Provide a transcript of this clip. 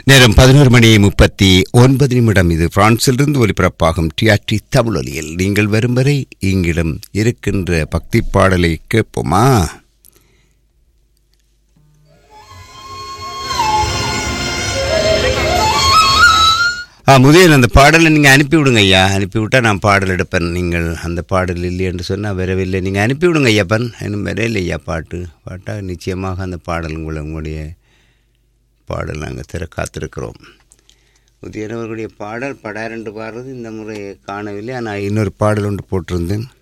நேரம் பதினோரு மணி முப்பத்தி ஒன்பது நிமிடம் இது பிரான்சிலிருந்து ஒலிபரப்பாகும் டிஆர்டி தமிழொலியில் நீங்கள் வரும் வரை இங்கிடம் இருக்கின்ற பக்தி பாடலை கேட்போமா ஆ முதல் அந்த பாடலை நீங்கள் அனுப்பிவிடுங்க ஐயா அனுப்பிவிட்டால் நான் பாடல் எடுப்பேன் நீங்கள் அந்த பாடல் இல்லை என்று சொன்னால் வரவில்லை நீங்கள் அனுப்பிவிடுங்க ஐயாப்பன் இன்னும் வரையில்லை ஐயா பாட்டு பாட்டாக நிச்சயமாக அந்த பாடல் உங்களை உங்களுடைய பாடல் நாங்கள் திற காத்திருக்கிறோம் உதயனவர்களுடைய பாடல் படாரண்டு பாடுறது இந்த முறை காணவில்லை ஆனால் இன்னொரு பாடல் ஒன்று போட்டிருந்தேன்